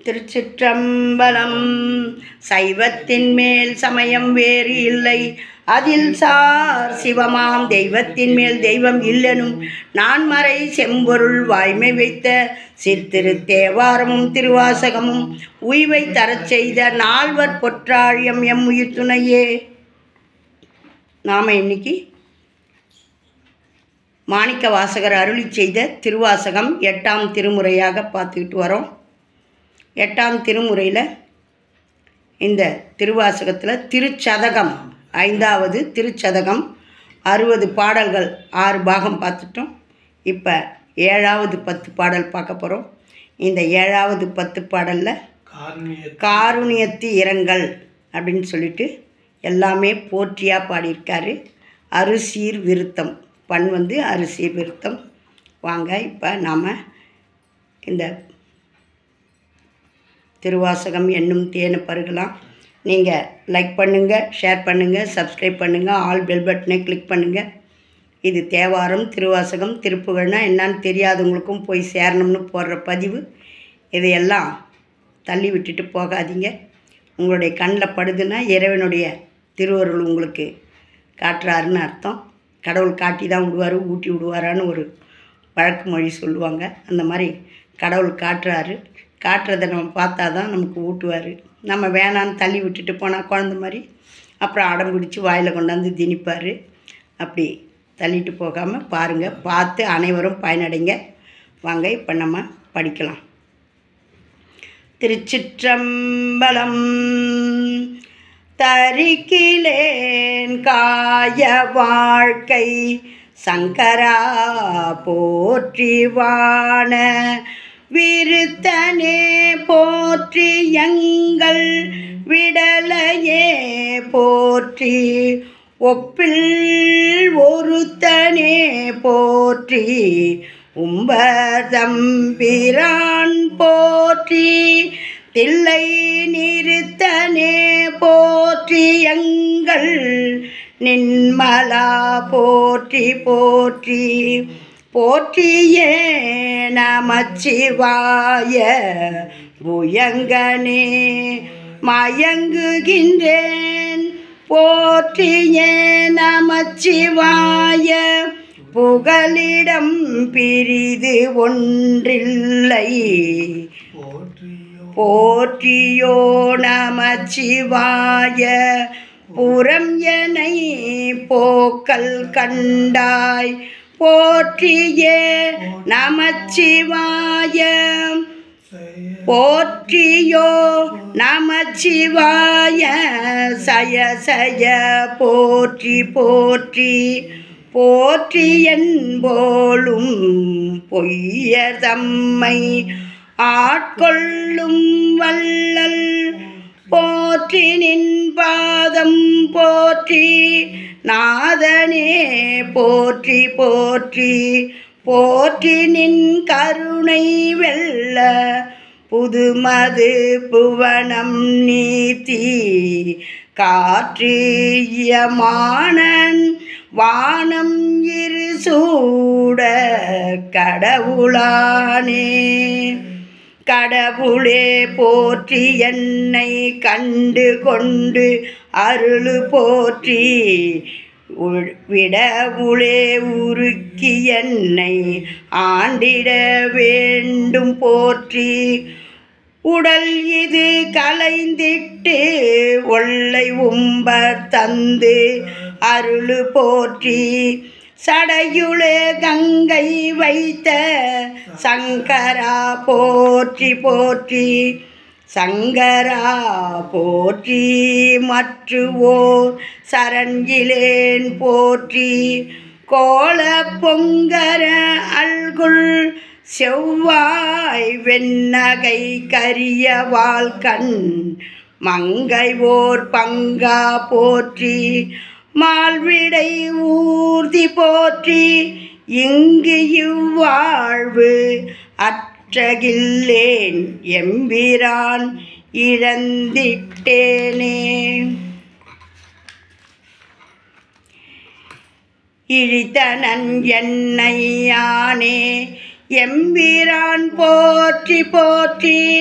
திருச்சிற்றம்பலம் சைவத்தின் மேல் சமயம் வேறு இல்லை அதில் சார் சிவமாம் தெய்வத்தின் மேல் தெய்வம் இல்லெனும் நான்மறை செம்பொருள் வாய்மை வைத்த சித்திரு தேவாரமும் திருவாசகமும் உய்வை தரச் செய்த நால்வர் பொற்றாழியம் எம் உயிர் துணையே நாம் இன்னைக்கு மாணிக்க வாசகர் அருளி செய்த திருவாசகம் எட்டாம் திருமுறையாக பார்த்துக்கிட்டு வரோம் எட்டாம் திருமுறையில் இந்த திருவாசகத்தில் திருச்சதகம் ஐந்தாவது திருச்சதகம் அறுபது பாடல்கள் ஆறு பாகம் பார்த்துட்டோம் இப்போ ஏழாவது பத்து பாடல் பார்க்க போகிறோம் இந்த ஏழாவது பத்து பாடலில் காரணிய காருணியத்து இரங்கல் அப்படின்னு சொல்லிட்டு எல்லாமே போற்றியாக பாடியிருக்காரு அரிசீர் விருத்தம் பண் வந்து அரிசீர் விருத்தம் வாங்க இப்போ நாம் இந்த திருவாசகம் என்னும் தேனை பருகலாம் நீங்கள் லைக் பண்ணுங்கள் ஷேர் பண்ணுங்கள் சப்ஸ்கிரைப் பண்ணுங்கள் ஆல் பெல் பட்டனை கிளிக் பண்ணுங்கள் இது தேவாரம் திருவாசகம் திருப்புகழ்னா என்னன்னு தெரியாதவங்களுக்கும் போய் சேரணும்னு போடுற பதிவு இதையெல்லாம் தள்ளி விட்டுட்டு போகாதீங்க உங்களுடைய கண்ணில் படுதுன்னா இறைவனுடைய திருவருள் உங்களுக்கு காட்டுறாருன்னு அர்த்தம் கடவுள் காட்டி தான் விடுவார் ஊட்டி விடுவாரான்னு ஒரு வழக்கு மொழி சொல்லுவாங்க அந்த மாதிரி கடவுள் காட்டுறாரு காட்டுறதை நம்ம பார்த்தா தான் நமக்கு ஊட்டுவார் நம்ம வேணான்னு தள்ளி விட்டுட்டு போனால் குழந்த மாதிரி அப்புறம் அடம் பிடிச்சி வாயில் கொண்டாந்து திணிப்பார் அப்படி தள்ளிட்டு போகாமல் பாருங்கள் பார்த்து அனைவரும் பயனடைங்க வாங்க இப்போ நம்ம படிக்கலாம் திருச்சிற்றம்பலம் தரிக்கிலேன் காய வாழ்க்கை சங்கரா போற்றி வாண விருத்தனே போற்றி எங்கள் விடலையே போற்றி ஒப்பில் ஒருத்தனே போற்றி உம்பர் தம்பிரான் போற்றி தில்லை நிறுத்தனே போற்றி எங்கள் நின்மலா போற்றி போற்றி போற்றியே நமச்சிவாய புயங்கனே மயங்குகின்றேன் போற்றியே நமச்சிவாய புகலிடம் பிரிது ஒன்றில்லை போற்றியோ போற்றியோ நமச்சிவாய புறம் எனை போக்கல் கண்டாய் போற்றியே நமச்சிவாய செய்ய போற்றியோ நமச்சிவாய சய சய போற்றி போற்றி போற்றி என்போலும் பொய்யர் தம்மை ஆட்கொள்ளும் வள்ளல் போற்றி நின் பாதம் போற்றி நாதனே போற்றி போற்றி போற்றி நின் கருணை வெல்ல புதுமது புவனம் நீத்தி காற்றியமானன் வானம் இரு சூட கடவுளானே கடவுளே போற்றி என்னை கண்டு கொண்டு அருளு போற்றி உள்- விடவுளே உருக்கி என்னை ஆண்டிட வேண்டும் போற்றி உடல் இது கலைந்திட்டு ஒல்லை உம்பர் தந்து அருளு போற்றி சடையுளே கங்கை வைத்த சங்கரா போற்றி போற்றி சங்கரா போற்றி மற்றுவோர் சரஞ்சிலேன் போற்றி கோல பொங்கர அல்குள் செவ்வாய் வெண்ணகை கரிய வாழ்கண் மங்கை ஓர் பங்கா போற்றி மால்விடை ஊர்தி போற்றி இங்கு இவ்வாழ்வு அற்றகில்லேன் எம்பிரான் இழந்திட்டேனே இழித்தனன் என்னையானே எம்பிரான் போற்றி போற்றி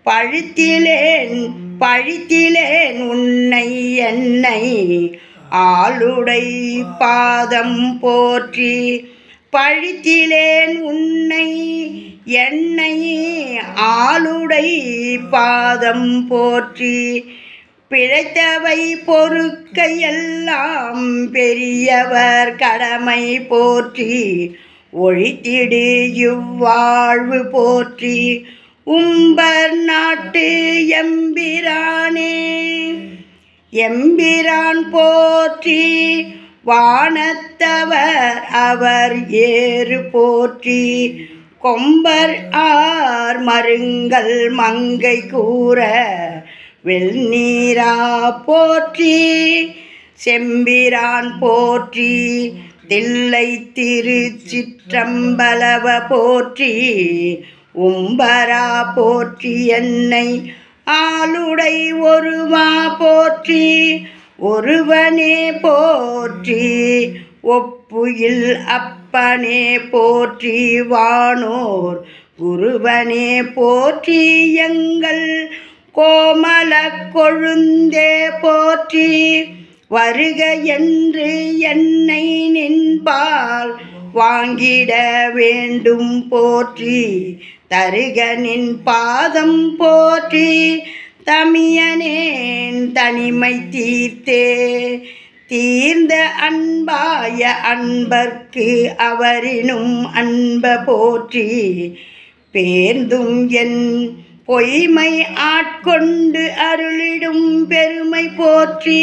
பழித்திலேன் பழித்திலேன் உன்னை என்னை ஆளுடை பாதம் போற்றி பழித்திலேன் உன்னை என்னை ஆளுடை பாதம் போற்றி பிழைத்தவை பொறுக்கையெல்லாம் பெரியவர் கடமை போற்றி ஒழித்திடு இவ்வாழ்வு போற்றி உம்பர் நாட்டு எம்பிரானே எம்பிரான் போற்றி வானத்தவர் அவர் ஏறு போற்றி கொம்பர் ஆர் மருங்கல் மங்கை கூற வெள்நீரா போற்றி செம்பிரான் போற்றி தில்லை திருச்சிற்றம்பலவ போற்றி உம்பரா போற்றி என்னை ஆளுடை ஒருவா போற்றி ஒருவனே போற்றி ஒப்புயில் அப்பனே போற்றி வானோர் குருவனே போற்றி எங்கள் கோமல கொழுந்தே போற்றி வருக என்று என்னை நின்பால் வாங்கிட வேண்டும் போற்றி தருக நின் பாதம் போற்றி தமியனேன் தனிமை தீர்த்தே தீர்ந்த அன்பாய அன்பர்க்கு அவரினும் அன்ப போற்றி பேர்ந்தும் என் பொய்மை ஆட்கொண்டு அருளிடும் பெருமை போற்றி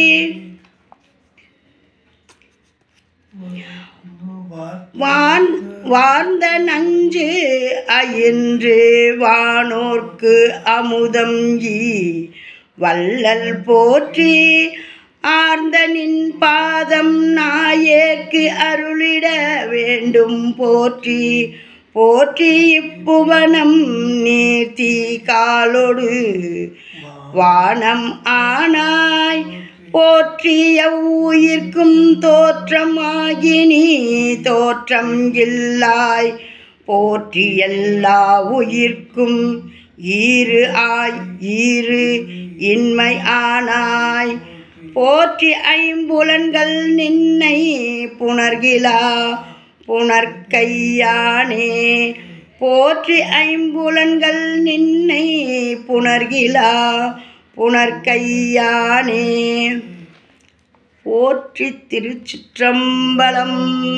வான் வார்ந்த நஞ்சு அயின்று வானோர்க்கு அமுதம் ஈ வள்ளல் போற்றி ஆர்ந்த நின் பாதம் நாயேற்கு அருளிட வேண்டும் போற்றி போற்றி இப்புவனம் நீர்த்தி காலொடு வானம் ஆனாய் போற்றிய உயிர்க்கும் தோற்றமாகி நீ தோற்றம் இல்லாய் போற்றி எல்லா உயிர்க்கும் ஈறு ஆய் ஈறு இன்மை ஆனாய் போற்றி ஐம்புலன்கள் நின்னை புணர்கிலா புணர்கையானே போற்றி ஐம்புலன்கள் நின்னை புணர்கிலா புணர்கையானே போற்றி திருச்சிற்றம்பலம்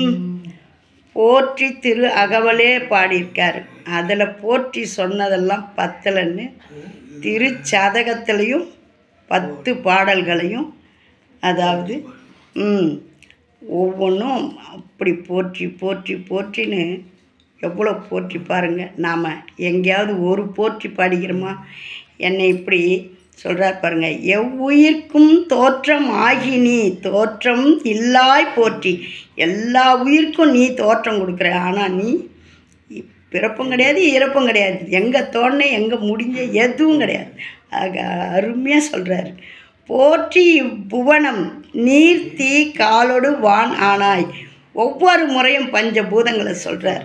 போற்றி திரு அகவலே பாடியிருக்கார் அதில் போற்றி சொன்னதெல்லாம் பத்தலன்னு திருச்சதகத்திலையும் பத்து பாடல்களையும் அதாவது ம் ஒவ்வொன்றும் அப்படி போற்றி போற்றி போற்றின்னு எவ்வளோ போற்றி பாருங்க நாம் எங்கேயாவது ஒரு போற்றி பாடிக்கிறோமா என்னை இப்படி சொல்கிறார் பாருங்க எவ்வுயிர்க்கும் தோற்றம் ஆகி நீ தோற்றம் இல்லாய் போற்றி எல்லா உயிர்க்கும் நீ தோற்றம் கொடுக்குற ஆனால் நீ பிறப்பும் கிடையாது இறப்பும் கிடையாது எங்கே தோணே எங்கே முடிஞ்ச எதுவும் கிடையாது ஆக அருமையாக சொல்கிறாரு போற்றி புவனம் நீர் தீ காலோடு வான் ஆனாய் ஒவ்வொரு முறையும் பஞ்சபூதங்களை சொல்கிறார்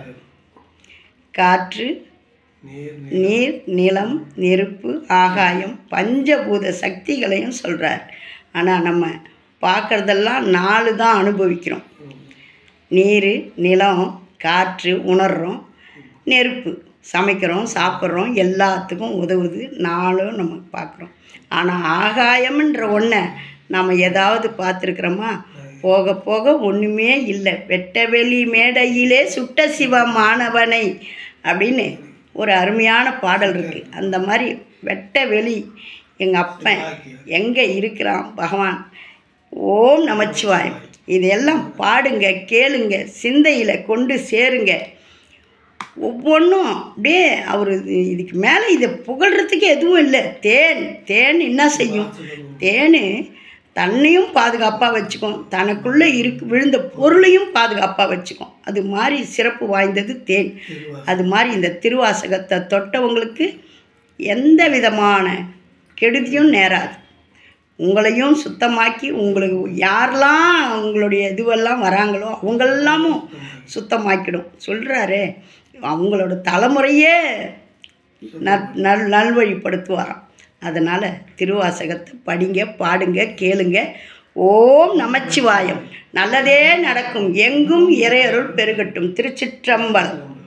காற்று நீர் நீர் நிலம் நெருப்பு ஆகாயம் பஞ்சபூத சக்திகளையும் சொல்கிறார் ஆனால் நம்ம பார்க்குறதெல்லாம் நாலு தான் அனுபவிக்கிறோம் நீர் நிலம் காற்று உணர்றோம் நெருப்பு சமைக்கிறோம் சாப்பிட்றோம் எல்லாத்துக்கும் உதவுது நாளும் நம்ம பார்க்குறோம் ஆனால் ஆகாயம்ன்ற ஒன்றை நம்ம ஏதாவது பார்த்துருக்குறோமா போக போக ஒன்றுமே இல்லை வெட்டவெளி மேடையிலே சுட்ட சிவமானவனை அப்படின்னு ஒரு அருமையான பாடல் இருக்குது அந்த மாதிரி வெட்ட வெளி எங்கள் அப்பன் எங்கே இருக்கிறான் பகவான் ஓம் நமச்சிவாயம் இதெல்லாம் பாடுங்க கேளுங்க சிந்தையில் கொண்டு சேருங்க ஒவ்வொன்றும் அப்படியே அவர் இதுக்கு மேலே இதை புகழ்கிறதுக்கு எதுவும் இல்லை தேன் தேன் என்ன செய்யும் தேன் தன்னையும் பாதுகாப்பாக வச்சுக்கும் தனக்குள்ளே இருக்கு விழுந்த பொருளையும் பாதுகாப்பாக வச்சுக்கும் அது மாதிரி சிறப்பு வாய்ந்தது தேன் அது மாதிரி இந்த திருவாசகத்தை தொட்டவங்களுக்கு எந்த விதமான கெடுதியும் நேராது உங்களையும் சுத்தமாக்கி உங்களுக்கு யாரெல்லாம் உங்களுடைய இதுவெல்லாம் வராங்களோ அவங்களெல்லாமும் சுத்தமாக்கிடும் சொல்கிறாரே அவங்களோட தலைமுறையே நல் நல் நல்வழிப்படுத்துவாராம் அதனால் திருவாசகத்தை படிங்க பாடுங்க கேளுங்க ஓம் நமச்சிவாயம் நல்லதே நடக்கும் எங்கும் இறையருள் பெருகட்டும் திருச்சிற்றம்பலம்